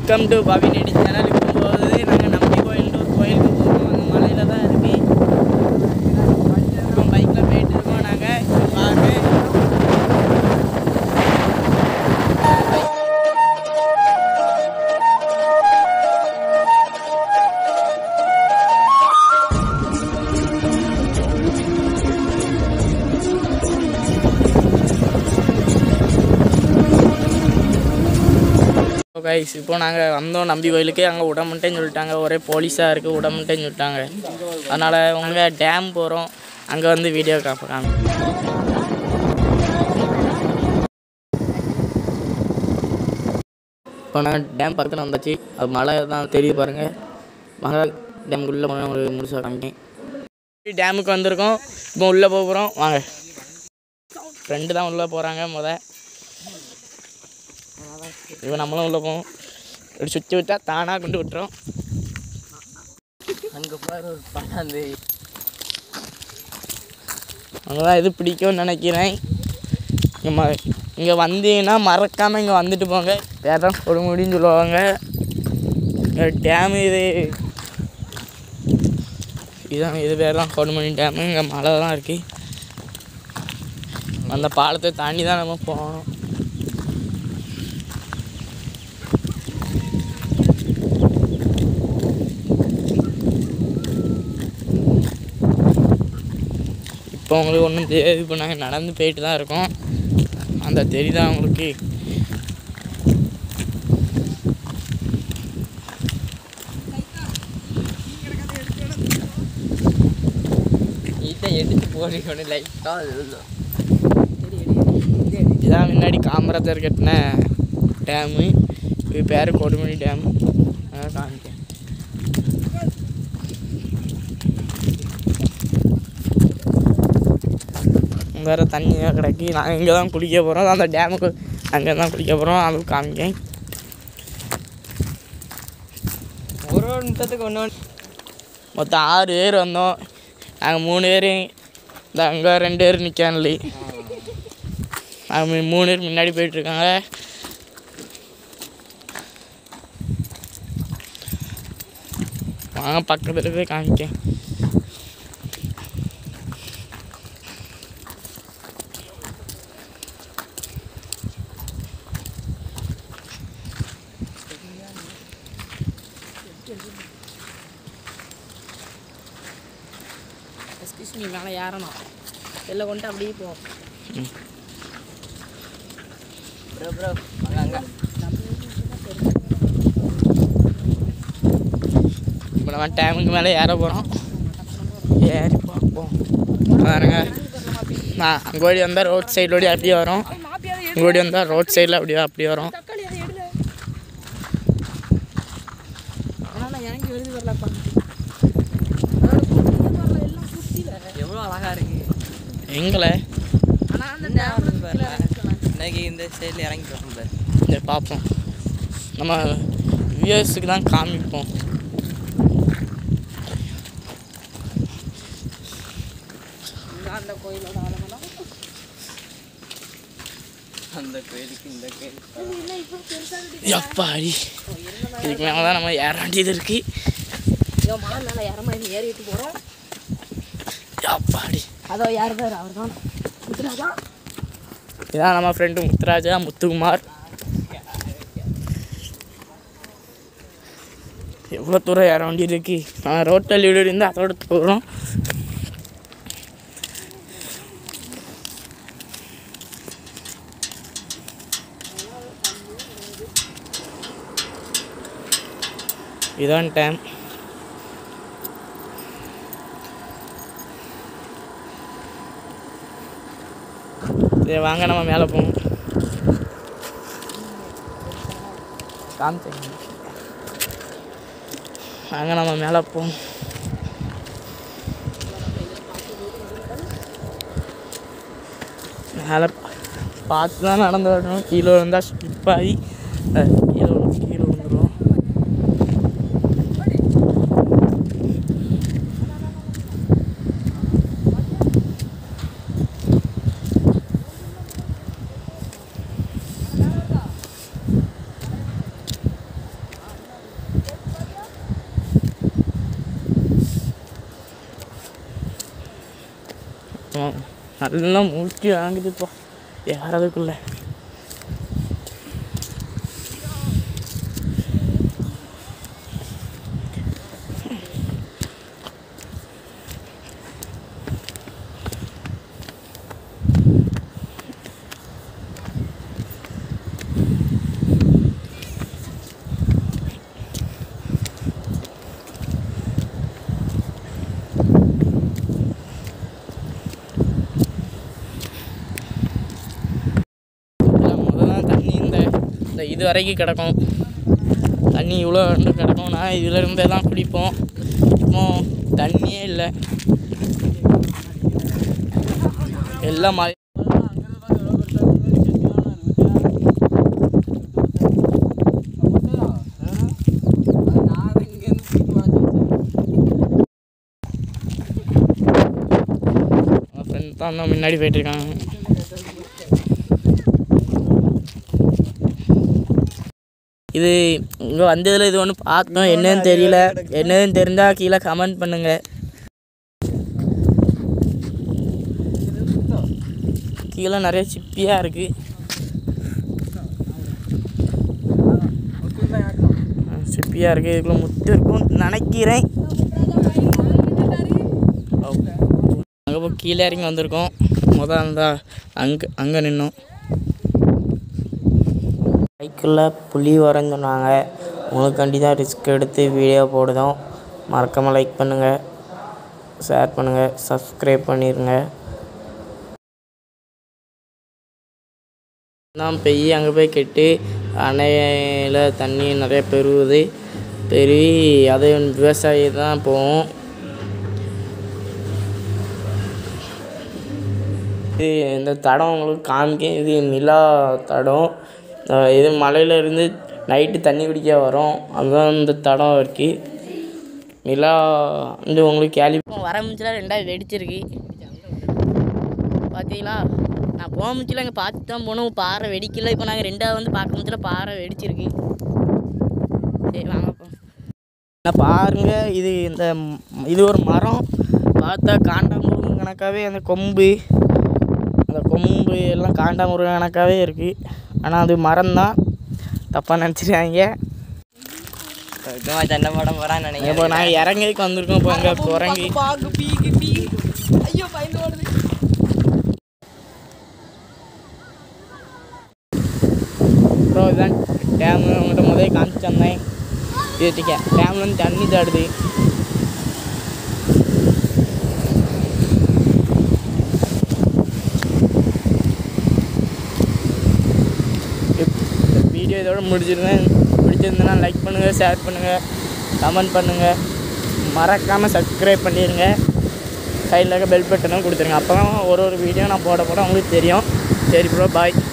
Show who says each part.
Speaker 1: welcome to பவினடி channel இப்போ போகுது நாங்கள் நம்பி கோயில் ஒரு கோயிலுக்கு போகிறோம் அந்த மலையில் தான் இருக்கு இப்போ பைக்கில் போயிட்டு இருக்கோம் நாங்கள் வாங்க கைஸ் இப்போ நாங்கள் வந்தோம் நம்பி கோயிலுக்கு அங்கே விடமுட்டேன்னு சொல்லிட்டாங்க ஒரே போலீஸாக இருக்குது விடமுட்டேன்னு சொல்லிட்டாங்க அதனால் உங்கள் டேம் போகிறோம் அங்கே வந்து வீடியோ காப்புறாங்க இப்போ நாங்கள் டேம் பக்கத்தில் வந்தாச்சு அது மழை தான் தெரியுது பாருங்கள் மழை டேமுக்குள்ளே போனால் உங்களுக்கு முழுசாக காமிக்கேன் டேமுக்கு வந்திருக்கோம் இப்போ உள்ளே போகிறோம் வாங்க ஃப்ரெண்டு தான் உள்ளே போகிறாங்க முத இப்போ நம்மளும் உள்ளே போவோம் இப்படி சுற்றி விட்டா தானாக கொண்டு விட்டுரும்
Speaker 2: அங்கே பாரு ஒரு பணாந்து
Speaker 1: அங்கதான் இது பிடிக்கும்னு நினைக்கிறேன் இங்கே ம இங்கே வந்தீங்கன்னா மறக்காமல் இங்கே வந்துட்டு போங்க வேறு தான் கொடுமுடின்னு சொல்லுவாங்க இங்கே டேமு இது இதான் இது பேர் தான் கொடுமுடி டேமு இங்கே மழை தான் இருக்குது அந்த பாலத்தை தாண்டி தான் நம்ம போகணும் இப்போ உங்களுக்கு ஒன்றும் தெரியாது இப்போ நாங்கள் நடந்து போயிட்டு தான் இருக்கோம் அந்த தெரியுதா உங்களுக்கு
Speaker 2: இதை எடுத்து போறீங்க லைட்டாக
Speaker 1: இதான் முன்னாடி காமராஜர் கட்டின டேமு இது பேர் கொடுமணி டேம் அதான் காமிக்கேன் வேறு தண்ணியாக கிடக்கு நாங்கள் இங்கே தான் குளிக்க போகிறோம் அந்த டேமுக்கு அங்கே தான் குளிக்க போகிறோம் அது காமிக்கேன்
Speaker 2: ஒரு ஒரு நிமிஷத்துக்கு ஒன்று
Speaker 1: மொத்தம் ஆறு பேர் வந்தோம் நாங்கள் மூணு பேர் இந்த அங்கே ரெண்டு பேர் நிற்கான்லி அவங்க மூணு பேர் முன்னாடி போயிட்டுருக்காங்க வாங்க பக்கத்தில் போய் காமிக்கேன் எக்ஸ்கியூஸ் மீ மேலே ஏறணும் வெளில கொண்டு அப்படியே போ
Speaker 2: ப்ரோ ப்ரோ அங்கே அங்கே
Speaker 1: இப்போ நம்ம டைமுக்கு மேலே ஏற போகிறோம் ஏறி பார்ப்போம் பாருங்க நான் அங்கே ஓடி வந்தால் ரோட் சைடு ஓடி அப்படியே வரும் இங்கே ஓடி வந்தால் ரோட் சைடில் அப்படியே அப்படியே வரும்
Speaker 2: எவ்வளோ அழகாக இருக்கு
Speaker 1: எங்களை
Speaker 2: இன்னைக்கு இந்த சைடில் இறங்கி போகும் பாரு
Speaker 1: இதை பார்ப்போம் நம்ம வியூவர்ஸுக்கு தான் காமிப்போம்
Speaker 2: அந்த கோயிலுக்கு இந்த கோயிலுக்கு
Speaker 1: எப்பாடி இதுக்கு மேலே தான் நம்ம ஏற வேண்டியது இருக்கு
Speaker 3: மலை மேலே யாரமா ஏறிட்டு போகிறோம்
Speaker 1: எப்பாடி
Speaker 3: அதோ யார் பேர் அவர் தான் முத்துராஜா
Speaker 1: இதான் நம்ம ஃப்ரெண்டு முத்துராஜா முத்துக்குமார் எவ்வளோ தூரம் ஏற வேண்டியது இருக்கு நான் ரோட்டில் வீடு இருந்து அதோட போகிறோம் இதான் டைம் சரி வாங்க நம்ம மேலே போவோம் காமிச்சேங்க வாங்க நம்ம மேலே போவோம் மேலே பார்த்து தான் நடந்து வரணும் கீழே விழுந்தா ஸ்லிப் ஆகி அஹ், கீழே விழு- கீழே விழுந்துருவோம் நல்லா மூச்சு வாங்குதுப்பா ஏறதுக்குள்ள முதல்ல தண்ணி இந்த இந்த இது வரைக்கும் கிடக்கும் தண்ணி இவ்வளோ ரெண்டு கிடக்கும் நான் இதில் இருந்தே தான் குடிப்போம் இப்போ தண்ணியே இல்லை எல்லாம் மழை ஃப்ரெண்ட் தான் தான் முன்னாடி போயிட்டுருக்காங்க இது இங்கே வந்ததில் இது ஒன்று பார்த்தோம் என்னன்னு தெரியல என்னன்னு தெரிஞ்சால் கீழே கமெண்ட் பண்ணுங்க கீழே நிறைய சிப்பியாக இருக்குது சிப்பியாக இருக்குது இதுக்குள்ள முத்து இருக்கும் நினைக்கிறேன் அங்கே போய் கீழே இறங்கி வந்திருக்கோம் முதல் அந்த அங்கே அங்கே நின்னோம் பைக்கில் புலி வரேன்னு சொன்னாங்க உங்களுக்காண்டி தான் ரிஸ்க் எடுத்து வீடியோ போடுதோம் மறக்காமல் லைக் பண்ணுங்கள் ஷேர் பண்ணுங்கள் சப்ஸ்கிரைப் பண்ணிடுங்க தான் பெய்ய அங்கே போய் கெட்டு அணையில் தண்ணி நிறைய பெருகுது பெருகி அது விவசாயி தான் போகும் இது இந்த தடம் உங்களுக்கு காமிக்க இது நிலா தடம் அஹ் இது மலையில இருந்து நைட்டு தண்ணி குடிக்க வரும் அதுதான் இந்த தடம் இருக்குது நிலா வந்து உங்களுக்கு கேள்வி வர முடிச்சல ரெண்டாவது வெடிச்சிருக்கு பார்த்தீங்களா நான் போக முடிச்சல அங்கே பார்த்து தான் போனோம் பாறை வெடிக்கல இப்போ நாங்கள் ரெண்டாவது வந்து பார்க்க முடிச்சல பாறை வெடிச்சிருக்கு சரி வாங்கப்பா என்ன பாருங்க இது இந்த ம்- இது ஒரு மரம் பார்த்தா காண்டாமுருகன் கணக்காகவே அந்த கொம்பு அந்த கொம்பு எல்லாம் காண்டாமுருகன் கணக்காகவே இருக்குது ஆனால் அது மரம் தான் தப்பாக நினச்சிருக்காங்க
Speaker 2: சும்மா சண்டை போட போறான்னு
Speaker 1: இப்போ
Speaker 2: நினைக்கிறேன்
Speaker 1: நாங்கள் இறங்கிக்கு வந்திருக்கோம் இப்போ இங்கே குரங்கு
Speaker 2: பாக்கு பீக்கு பீ ஐயோ பயந்து ஓடுது
Speaker 1: அப்புறம் இதுதான் டேம் உங்கள்கிட்ட முதல் காமிச்சு தந்தேன் இது டிக்க டேம்ல இருந்து தண்ணி தாடுது வீடியோ இதோட முடிச்சிருந்தேன் பிடிச்சிருந்தேன்னா லைக் பண்ணுங்கள் ஷேர் பண்ணுங்கள் கமெண்ட் பண்ணுங்கள் மறக்காமல் சப்ஸ்கிரைப் பண்ணிடுங்க சைடில் இருக்க பெல் பட்டனும் கொடுத்துருங்க அப்போ தான் ஒரு ஒரு வீடியோ நான் போட போட உங்களுக்கு தெரியும் சரி ப்ரோ பாய்